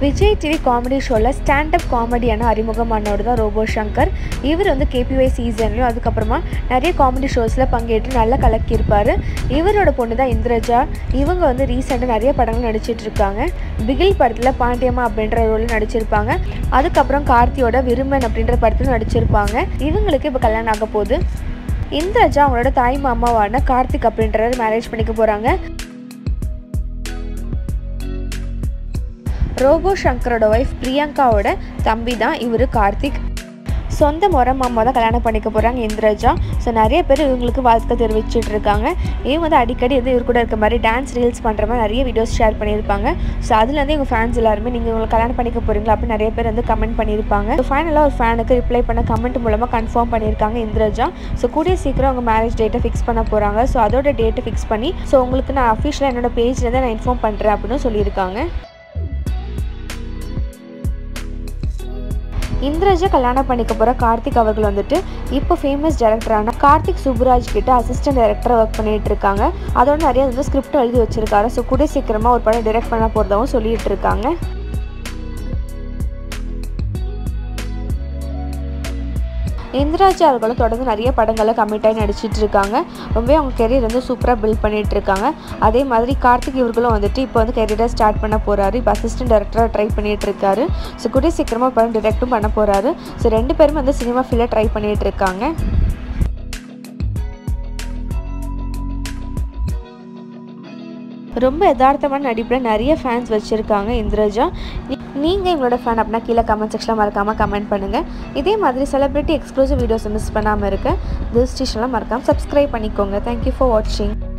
Vijay TV comedy ஷோவில் stand up காமெடியான அறிமுகமானவர் தான் ரோபோ சங்கர் இவர் வந்து கேபிஒய் சீசன்லையும் அதுக்கப்புறமா நிறைய காமெடி ஷோஸில் பங்கேற்று நல்லா கலக்கியிருப்பார் இவரோட பொண்ணு தான் இந்திரஜா இவங்க வந்து ரீசெண்டாக நிறைய படங்கள் நடிச்சிட்டு இருக்காங்க பிகில் படத்தில் பாண்டியம்மா அப்படின்ற ரோலில் நடிச்சிருப்பாங்க அதுக்கப்புறம் கார்த்தியோட விரும்பன் அப்படின்ற படத்தில் நடிச்சிருப்பாங்க இவங்களுக்கு இப்போ கல்யாணம் ஆக போகுது இந்திரஜா அவங்களோட தாய் மாமாவான கார்த்திக் அப்படின்றவர் மேரேஜ் பண்ணிக்க போகிறாங்க ரோபோ சங்கரோட ஒய்ஃப் பிரியங்காவோட தம்பி தான் இவர் கார்த்திக் சொந்த முறை மாமா தான் கல்யாணம் பண்ணிக்க போகிறாங்க இந்திரஜா ஸோ நிறைய பேர் இவங்களுக்கு வாழ்த்து தெரிவிச்சிட்டு இருக்காங்க இவங்க வந்து அடிக்கடி வந்து இவர் கூட இருக்க மாதிரி டான்ஸ் ரீல்ஸ் பண்ணுற மாதிரி நிறைய வீடியோஸ் ஷேர் பண்ணியிருப்பாங்க ஸோ அதுலேருந்து எங்கள் ஃபேன்ஸ் எல்லாருமே நீங்கள் இவங்களை கல்யாணம் பண்ணிக்க போகிறீங்களா அப்படின்னு நிறைய பேர் வந்து கமெண்ட் பண்ணியிருப்பாங்க ஸோ ஃபைனலாக ஒரு ஃபேனுக்கு ரிப்ளை பண்ண கமெண்ட் மூலமாக கன்ஃபார்ம் பண்ணியிருக்காங்க இந்திரஜா ஸோ கூடிய சீக்கிரம் அவங்க மேரேஜ் டேட்டை ஃபிக்ஸ் பண்ண போகிறாங்க ஸோ அதோட டேட்டை ஃபிக்ஸ் பண்ணி ஸோ உங்களுக்கு நான் அஃபிஷியலாக என்னோட பேஜ்லேருந்து நான் இன்ஃபார்ம் பண்ணுறேன் அப்படின்னு சொல்லியிருக்காங்க இந்திரஜா கல்யாணம் பண்ணிக்க போகிற கார்த்திக் அவர்கள் வந்துட்டு இப்போ ஃபேமஸ் டைரக்டரான கார்த்திக் சுப்புராஜ் கிட்ட அசிஸ்டன்ட் டைரக்டராக ஒர்க் பண்ணிட்டு இருக்காங்க அதோட நிறைய வந்து ஸ்கிரிப்ட் எழுதி வச்சிருக்காரு ஸோ கூட சீக்கிரமாக ஒரு படம் டைரக்ட் பண்ண போகிறதாவும் சொல்லிட்டு இருக்காங்க இந்திராஜா அவர்களும் தொடர்ந்து நிறைய படங்களில் கமிட் ஆகி நடிச்சிட்டு இருக்காங்க ரொம்பவே அவங்க கெரியர் வந்து சூப்பராக பில்ட் பண்ணிட்டு இருக்காங்க அதே மாதிரி கார்த்திக் இவர்களும் வந்துட்டு இப்போ வந்து கெரியரை ஸ்டார்ட் பண்ண போகிறாரு இப்போ அசிஸ்டன்ட் டேரக்டராக ட்ரை பண்ணிட்டு இருக்காரு ஸோ கூடிய சீக்கிரமாக படம் டிரெக்டும் பண்ண போகிறாரு ஸோ ரெண்டு பேரும் வந்து சினிமா ஃபீல்டில் ட்ரை பண்ணிட்டு இருக்காங்க ரொம்ப யதார்த்தமான நடிப்பில் நிறைய ஃபேன்ஸ் வச்சுருக்காங்க இந்திரஜா நீங்கள் எங்களோட ஃபேன் அப்படின்னா கீழே கமெண்ட் செக்ஷனில் மறக்காமல் கமெண்ட் பண்ணுங்கள் இதே மாதிரி செலிப்ரிட்டி எக்ஸ்க்ளூசிவ் வீடியோஸ் மிஸ் பண்ணாமல் இருக்க திஸ் ஸ்டேஷன்லாம் மறக்காமல் சப்ஸ்கிரைப் பண்ணிக்கோங்க தேங்க்யூ ஃபார் வாட்சிங்